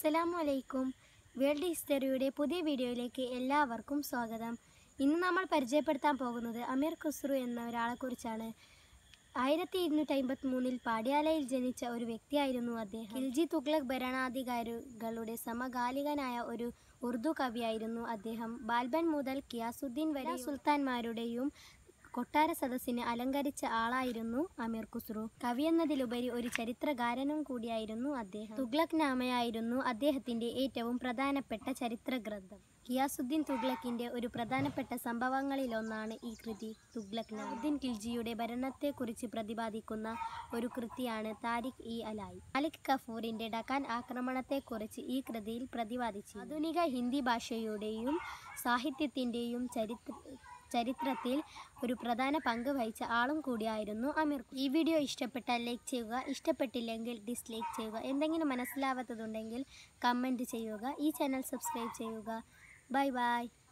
അസ്സലാമു അലൈക്കും വേൾഡ് ഹിസ്റ്ററിയുടെ പുതിയ വീഡിയോയിലേക്ക് എല്ലാവർക്കും സ്വാഗതം ഇന്ന് നമ്മൾ പരിചയപ്പെടുത്താൻ പോകുന്നത് അമീർ ഖുസ്രു എന്ന ഒരാളെക്കുറിച്ചാണ് ആയിരത്തി ഇരുന്നൂറ്റി അമ്പത്തി മൂന്നിൽ പാട്യാലയിൽ ജനിച്ച ഒരു വ്യക്തിയായിരുന്നു അദ്ദേഹം ഖിൽജി തുഗ്ലക് ഭരണാധികാരികളുടെ സമകാലികനായ ഒരു ഉറുദു കവിയായിരുന്നു അദ്ദേഹം ബാൽബൻ മുതൽ കിയാസുദ്ദീൻ വരെ സുൽത്താൻമാരുടെയും കൊട്ടാര സദസ്സിനെ അലങ്കരിച്ച ആളായിരുന്നു അമീർ ഖുസ്രു കവി എന്നതിലുപരി ഒരു ചരിത്രകാരനും കൂടിയായിരുന്നു അദ്ദേഹം തുഗ്ലക് നാമയായിരുന്നു അദ്ദേഹത്തിന്റെ ഏറ്റവും പ്രധാനപ്പെട്ട ചരിത്ര ഗ്രന്ഥം കിയാസുദ്ദീൻ തുഗ്ലക്കിന്റെ ഒരു പ്രധാനപ്പെട്ട സംഭവങ്ങളിലൊന്നാണ് ഈ കൃതി തുഗ്ലക് നാമുദ്ദീൻ ഖിൽജിയുടെ ഭരണത്തെക്കുറിച്ച് പ്രതിപാദിക്കുന്ന ഒരു കൃതിയാണ് താരിഖ് ഇ അലായി മാലിക് കഫൂറിന്റെ ഡക്കാൻ ആക്രമണത്തെക്കുറിച്ച് ഈ കൃതിയിൽ പ്രതിപാദിച്ചു ആധുനിക ഹിന്ദി ഭാഷയുടെയും സാഹിത്യത്തിന്റെയും ചരിത്ര ചരിത്രത്തിൽ ഒരു പ്രധാന പങ്ക് വഹിച്ച ആളും കൂടിയായിരുന്നു അമീർ ഖുസ്രു. ഈ വീഡിയോ ഇഷ്ടപ്പെട്ടാൽ ലൈക്ക് ചെയ്യുക ഇഷ്ടപ്പെട്ടില്ലെങ്കിൽ ഡിസ്ലൈക്ക് ചെയ്യുക എന്തെങ്കിലും മനസ്സിലാവാത്തതുണ്ടെങ്കിൽ കമൻറ്റ് ചെയ്യുക ഈ ചാനൽ സബ്സ്ക്രൈബ് ചെയ്യുക ബൈ ബൈ